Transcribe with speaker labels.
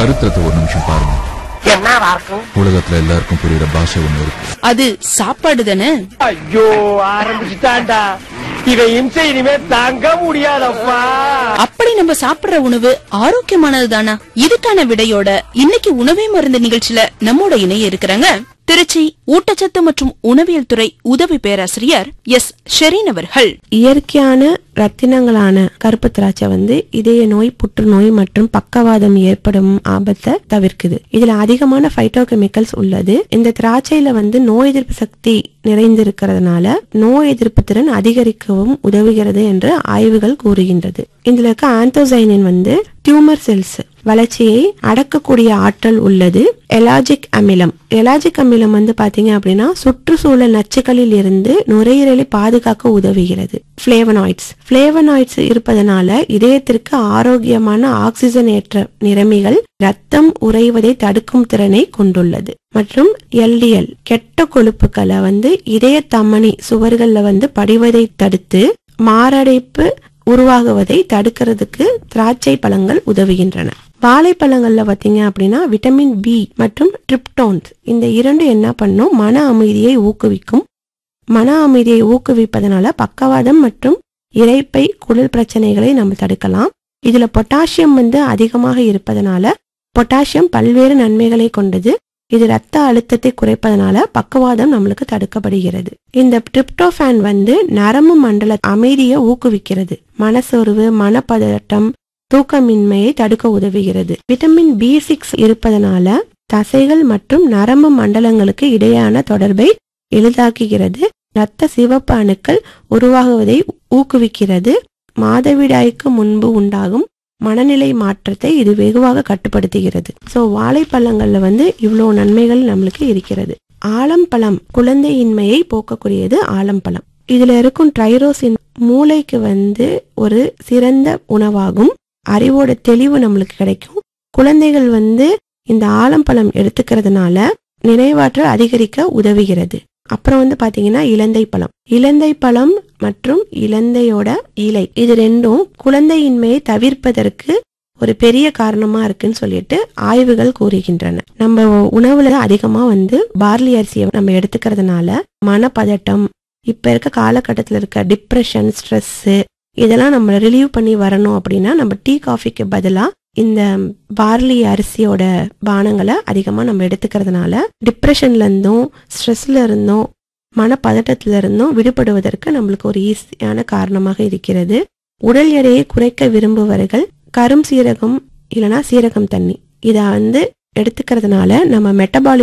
Speaker 1: சரித்திரத்தை ஒரு நிமிஷம் பாருங்க
Speaker 2: என்னவா இருக்கும்
Speaker 1: உலகத்துல எல்லாருக்கும் புரியுற பாஷை ஒண்ணு இருக்கு
Speaker 3: அது சாப்பாடு தானே
Speaker 2: ஐயோ ஆரம்பிச்சுட்டான்டா இவன் இம்சை இனிமே தாங்க முடியாதப்பா
Speaker 3: அப்படி நம்ம சாப்பிடுற உணவு ஆரோக்கியமானது தானா இதுக்கான விடையோட இன்னைக்கு உணவே மருந்து நிகழ்ச்சியில நம்மோட இணைய இருக்கிறாங்க திருச்சி ஊட்டச்சத்து மற்றும் உணவியல் துறை உதவி பேராசிரியர் எஸ் ஷெரீன் அவர்கள்
Speaker 4: இயற்கையான ரத்தினங்களான கருப்பு திராட்சை வந்து இதய நோய் புற்றுநோய் மற்றும் பக்கவாதம் ஏற்படும் ஆபத்தை தவிர்க்குது இதுல அதிகமான பைட்டோகெமிக்கல்ஸ் உள்ளது இந்த திராட்சையில வந்து நோய் எதிர்ப்பு சக்தி நிறைந்திருக்கிறதுனால நோய் எதிர்ப்பு திறன் அதிகரிக்கவும் உதவுகிறது என்று ஆய்வுகள் கூறுகின்றது இதுல இருக்க ஆந்தோசைனின் வந்து டியூமர் செல்ஸ் வளர்ச்சியை அடக்கக்கூடிய ஆற்றல் உள்ளது எலாஜிக் அமிலம் எலாஜிக் அமிலம் வந்து பாத்தீங்க அப்படின்னா சுற்றுச்சூழல் நச்சுக்களில் இருந்து நுரையீரலை பாதுகாக்க உதவுகிறது பிளேவனாய்ட்ஸ் பிளேவனாய்ட்ஸ் இருப்பதனால இதயத்திற்கு ஆரோக்கியமான ஆக்சிஜனேற்ற நிறமிகள் ரத்தம் உறைவதை தடுக்கும் திறனை கொண்டுள்ளது மற்றும் எல்டிஎல் கெட்ட கொழுப்புகளை வந்து இதய தமனி சுவர்கள்ல வந்து படிவதை தடுத்து மாரடைப்பு உருவாகுவதை தடுக்கிறதுக்கு திராட்சை பழங்கள் உதவுகின்றன வாழைப்பழங்கள்ல பாத்தீங்க அப்படின்னா விட்டமின் பி மற்றும் ட்ரிப்டோன்ஸ் இந்த இரண்டு என்ன பண்ணும் மன அமைதியை ஊக்குவிக்கும் மன அமைதியை ஊக்குவிப்பதனால பக்கவாதம் மற்றும் இரைப்பை குடல் பிரச்சனைகளை நம்ம தடுக்கலாம் இதுல பொட்டாசியம் வந்து அதிகமாக இருப்பதனால பொட்டாசியம் பல்வேறு நன்மைகளை கொண்டது இது ரத்த அழுத்தத்தை குறைப்பதனால பக்கவாதம் நம்மளுக்கு தடுக்கப்படுகிறது இந்த டிரிப்டோஃபான் வந்து நரம்பு மண்டல அமைதியை ஊக்குவிக்கிறது மனசோர்வு மனப்பதட்டம் தூக்கமின்மையை தடுக்க உதவுகிறது விட்டமின் பி சிக்ஸ் இருப்பதனால தசைகள் மற்றும் நரம்பு மண்டலங்களுக்கு இடையான தொடர்பை எளிதாக்குகிறது இரத்த சிவப்பு அணுக்கள் உருவாகுவதை ஊக்குவிக்கிறது மாதவிடாய்க்கு முன்பு உண்டாகும் மனநிலை மாற்றத்தை இது வெகுவாக கட்டுப்படுத்துகிறது சோ வாழைப்பழங்கள்ல வந்து இவ்வளோ நன்மைகள் நம்மளுக்கு இருக்கிறது ஆலம்பழம் குழந்தையின்மையை போக்கக்கூடியது ஆலம்பழம் இதுல இருக்கும் ட்ரைரோசின் மூளைக்கு வந்து ஒரு சிறந்த உணவாகும் அறிவோட தெளிவு நம்மளுக்கு கிடைக்கும் குழந்தைகள் வந்து இந்த ஆலம்பழம் எடுத்துக்கிறதுனால நினைவாற்றல் அதிகரிக்க உதவுகிறது அப்புறம் வந்து பாத்தீங்கன்னா இலந்தை பழம் இலந்தை பழம் மற்றும் இலந்தையோட இலை இது ரெண்டும் குழந்தையின்மையை தவிர்ப்பதற்கு ஒரு பெரிய காரணமா இருக்குன்னு சொல்லிட்டு ஆய்வுகள் கூறுகின்றன நம்ம உணவுல அதிகமா வந்து பார்லி அரிசியை நம்ம எடுத்துக்கிறதுனால மனப்பதட்டம் இப்ப இருக்க காலகட்டத்தில் இருக்க டிப்ரெஷன் ஸ்ட்ரெஸ் இதெல்லாம் நம்ம ரிலீவ் பண்ணி வரணும் அப்படின்னா நம்ம டீ காஃபிக்கு பதிலா இந்த பார்லி அரிசியோட பானங்களை அதிகமா நம்ம எடுத்துக்கிறதுனால டிப்ரெஷன்ல இருந்தும் ஸ்ட்ரெஸ்ல இருந்தும் மனப்பதட்டத்துல இருந்தும் விடுபடுவதற்கு நம்மளுக்கு ஒரு ஈஸியான காரணமாக இருக்கிறது உடல் எடையை குறைக்க விரும்புபவர்கள் கரும் சீரகம் இல்லனா சீரகம் தண்ணி இதை வந்து எடுத்துக்கிறதுனால நம்ம மெட்டபாலிக்